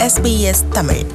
SBS Tamil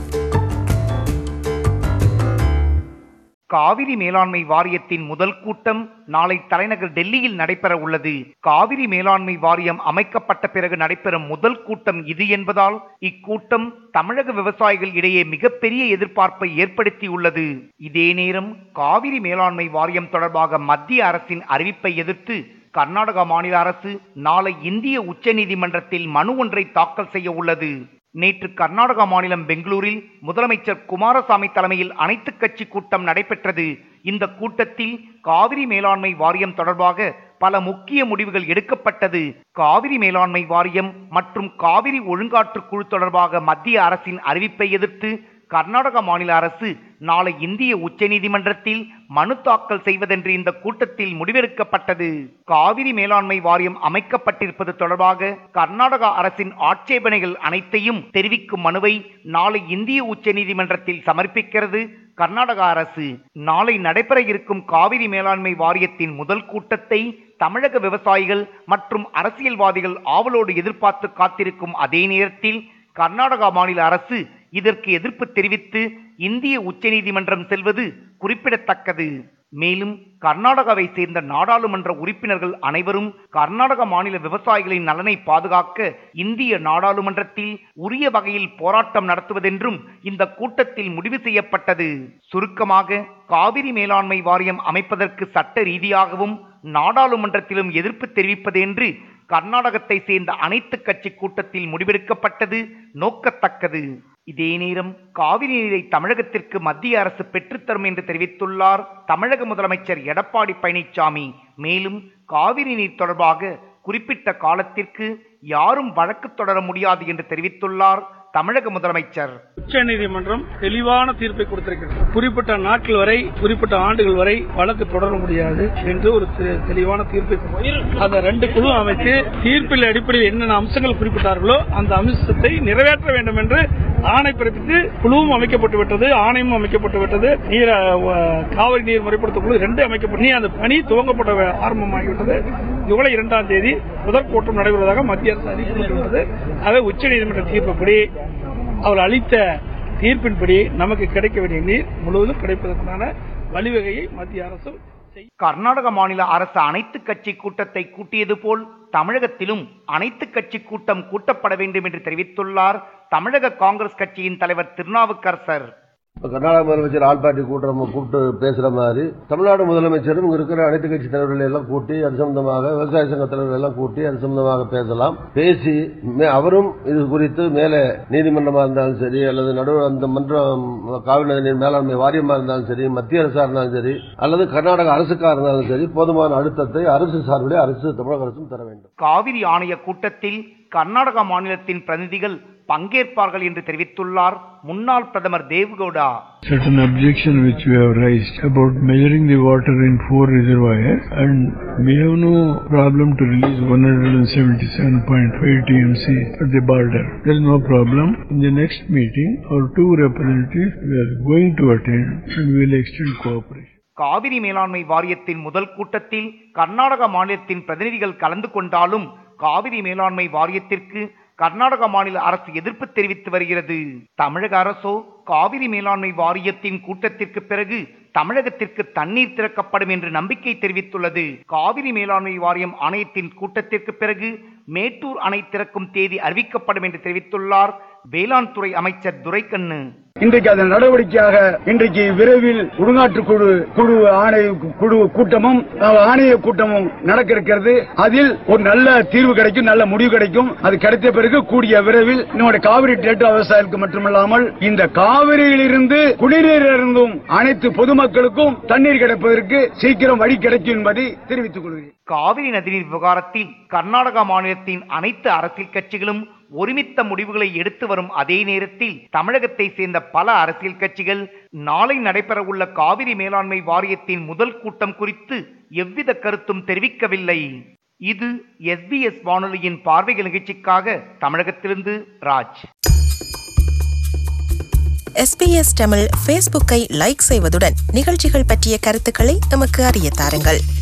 Kaveri மேலாண்மை வாரியத்தின் முதல் கூட்டம் நாளை தலைநகர் டெல்லியில் நடைபெற உள்ளது காவிரி மேலாண்மை வாரியம் அமைக்கப்பட்ட பிறகு நடைபெறும் முதல் கூட்டம் இது என்பதால் இக்கூட்டம் தமிழக விவசாயிகள் இடையே மிகப்பெரிய எதிர்பார்ப்பை ஏற்படுத்தியுள்ளது இதே நேரம் காவிரி மேலாண்மை வாரியம் தொடர்பாக மத்திய அரசின் அறிவிப்பை எதிர்த்து கர்நாடக மாநில அரசு நாளை இந்திய உச்சநீதிமன்றத்தில் மனு ஒன்றை தாக்கல் செய்ய உள்ளது நேற்று கர்நாடகா மாநிலம் பெங்களூரில் முதலமைச்சர் குமாரசாமி தலைமையில் அனைத்துக் கட்சி கூட்டம் நடைபெற்றது இந்த கூட்டத்தில் காவிரி மேலாண்மை வாரியம் தொடர்பாக பல முக்கிய முடிவுகள் எடுக்கப்பட்டது காவிரி மேலாண்மை வாரியம் மற்றும் காவிரி ஒழுங்காற்று குழு தொடர்பாக மத்திய அரசின் அறிவிப்பை எதிர்த்து கர்நாடக மாநில அரசு நாளை இந்திய உச்சநீதிமன்றத்தில் மனு தாக்கல் செய்வதென்று இந்த கூட்டத்தில் முடிவெடுக்கப்பட்டது காவிரி மேலாண்மை வாரியம் அமைக்கப்பட்டிருப்பது தொடர்பாக கர்நாடகா அரசின் ஆட்சேபனைகள் அனைத்தையும் தெரிவிக்கும் மனுவை நாளை இந்திய உச்சநீதிமன்றத்தில் சமர்ப்பிக்கிறது கர்நாடக அரசு நாளை நடைபெற இருக்கும் காவிரி மேலாண்மை வாரியத்தின் முதல் கூட்டத்தை தமிழக விவசாயிகள் மற்றும் அரசியல்வாதிகள் ஆவலோடு எதிர்பார்த்து காத்திருக்கும் அதே நேரத்தில் கர்நாடகா மாநில அரசு இதற்கு எதிர்ப்பு தெரிவித்து இந்திய உச்சநீதிமன்றம் செல்வது குறிப்பிடத்தக்கது மேலும் கர்நாடகாவை சேர்ந்த நாடாளுமன்ற உறுப்பினர்கள் அனைவரும் கர்நாடக மாநில விவசாயிகளின் நலனை பாதுகாக்க இந்திய நாடாளுமன்றத்தில் உரிய வகையில் போராட்டம் நடத்துவதென்றும் இந்த கூட்டத்தில் முடிவு செய்யப்பட்டது சுருக்கமாக காவிரி மேலாண்மை வாரியம் அமைப்பதற்கு சட்ட ரீதியாகவும் நாடாளுமன்றத்திலும் எதிர்ப்பு தெரிவிப்பது என்று கர்நாடகத்தை சேர்ந்த அனைத்து கட்சி கூட்டத்தில் முடிவெடுக்கப்பட்டது நோக்கத்தக்கது இதே நேரம் காவிரி நீரை தமிழகத்திற்கு மத்திய அரசு பெற்றுத்தரும் என்று தெரிவித்துள்ளார் தமிழக முதலமைச்சர் எடப்பாடி பழனிசாமி மேலும் காவிரி நீர் தொடர்பாக குறிப்பிட்ட காலத்திற்கு யாரும் வழக்கு தொடர முடியாது என்று தெரிவித்துள்ளார் தமிழக முதலமைச்சர் உச்ச நீதிமன்றம் தெளிவான தீர்ப்பை கொடுத்திருக்கிறது குறிப்பிட்ட நாட்கள் வரை குறிப்பிட்ட ஆண்டுகள் வரை வழக்கு தொடர முடியாது என்று ஒரு தெ- தெளிவான தீர்ப்பை கொடுத்திருக்கிறது. அந்த ரெண்டு குழு அமைத்து தீர்ப்பில் அடிப்படையில் என்னென்ன அம்சங்கள் குறிப்பிட்டார்களோ அந்த அம்சத்தை நிறைவேற்ற வேண்டும் என்று ஆணை பிறப்பித்து குழுவும் அமைக்கப்பட்டு விட்டது ஆணையமும் அமைக்கப்பட்டு விட்டது நீர் அஹ், காவிரி நீர் முறைப்படுத்த குழு ரெண்டு அமைக்கப்பட்டு நீ அந்த பணி துவங்கப்பட்ட வே- ஆரம்பமாகிவிட்டது ஜூலை இரண்டாம் தேதி முதல் கூட்டம் நடைபெறுவதாக மத்திய அரசு அறிவிக்கப்பட்டுள்ளது ஆகவே உச்சநீதிமன்ற தீர்ப்புப்படி அவர் அளித்த தீர்ப்பின்படி நமக்கு கிடைக்க வேண்டிய நீர் முழுவதும் கிடைப்பதற்கான வழிவகையை மத்திய அரசு செய்யும் கர்நாடக மாநில அரசு அனைத்து கட்சி கூட்டத்தை கூட்டியது போல் தமிழகத்திலும் அனைத்து கட்சி கூட்டம் கூட்டப்பட வேண்டும் என்று தெரிவித்துள்ளார் தமிழக காங்கிரஸ் கட்சியின் தலைவர் திருநாவுக்கரசர் இப்ப கர்நாடக முதலமைச்சர் ஆல் பார்ட்டி கூட்டம் கூப்பிட்டு பேசுற மாதிரி தமிழ்நாடு முதலமைச்சரும் இங்க இருக்கிற அனைத்து கட்சி தலைவர்களை எல்லாம் கூட்டி அது சம்பந்தமாக விவசாய சங்க தலைவர்கள் எல்லாம் கூட்டி அது சம்பந்தமாக பேசலாம் பேசி மே- அவரும் இது குறித்து மேலே நீதிமன்றமா இருந்தாலும் சரி அல்லது நடு அந்த மன்றம் காவிரி நதிநீர் மேலாண்மை வாரியமா இருந்தாலும் சரி மத்திய அரசா இருந்தாலும் சரி அல்லது கர்நாடக அரசுக்கா இருந்தாலும் சரி போதுமான அழுத்தத்தை அரசு சார்பிலே அரசு தமிழக அரசும் தர வேண்டும் காவிரி ஆணைய கூட்டத்தில் கர்நாடக மாநிலத்தின் பிரதிநிதிகள் பங்கேற்பார்கள் என்று தெரிவித்துள்ளார் முன்னாள் பிரதமர் தேவ்கவுடா certain objection which we have raised about measuring the water in four reservoirs and we have no problem to release 177.5 TMC at the border. There is no problem. In the next meeting, our two representatives we are going to attend and we will extend cooperation. Kaveri மேலாண்மை வாரியத்தின் முதல் கூட்டத்தில் கர்நாடக மாநிலத்தின் பிரதிநிதிகள் கலந்து கொண்டாலும் காவிரி மேலாண்மை வாரியத்திற்கு கர்நாடக மாநில அரசு எதிர்ப்பு தெரிவித்து வருகிறது தமிழக அரசோ காவிரி மேலாண்மை வாரியத்தின் கூட்டத்திற்கு பிறகு தமிழகத்திற்கு தண்ணீர் திறக்கப்படும் என்று நம்பிக்கை தெரிவித்துள்ளது காவிரி மேலாண்மை வாரியம் ஆணையத்தின் கூட்டத்திற்கு பிறகு மேட்டூர் அணை திறக்கும் தேதி அறிவிக்கப்படும் என்று தெரிவித்துள்ளார் வேளாண் துறை அமைச்சர் துரைக்கண்ணு இன்றைக்கு அதன் நடவடிக்கையாக இன்றைக்கு விரைவில் உள்நாட்டு குழு குழு ஆணைய குழு கூட்டமும் அஹ், ஆணைய கூட்டமும் நடக்க இருக்கிறது அதில் ஒரு நல்ல தீர்வு கிடைக்கும் நல்ல முடிவு கிடைக்கும் அது கிடைத்த பிறகு கூடிய விரைவில் நம்முடைய காவிரி டெல்டா விவசாயிகளுக்கு மட்டுமல்லாமல் இந்த காவிரியிலிருந்து குடிநீர் இருந்தும் அனைத்து பொதுமக்களுக்கும் தண்ணீர் கிடைப்பதற்கு சீக்கிரம் வழி கிடைக்கும் என்பதை தெரிவித்துக் கொள்கிறேன் காவிரி நதிநீர் விவகாரத்தில் கர்நாடகா மாநிலத்தின் அனைத்து அரசியல் கட்சிகளும் ஒருமித்த முடிவுகளை எடுத்து வரும் அதே நேரத்தில் தமிழகத்தை சேர்ந்த பல அரசியல் கட்சிகள் நாளை நடைபெறவுள்ள காவிரி மேலாண்மை வாரியத்தின் முதல் கூட்டம் குறித்து எவ்வித கருத்தும் தெரிவிக்கவில்லை இது எஸ்பிஎஸ் வானொலியின் பார்வைகள் நிகழ்ச்சிக்காக தமிழகத்திலிருந்து ராஜ் எஸ்பிஎஸ் தமிழ் ஃபேஸ்புக்கை லைக் செய்வதுடன் நிகழ்ச்சிகள் பற்றிய கருத்துக்களை எமக்கு அறிய தாருங்கள்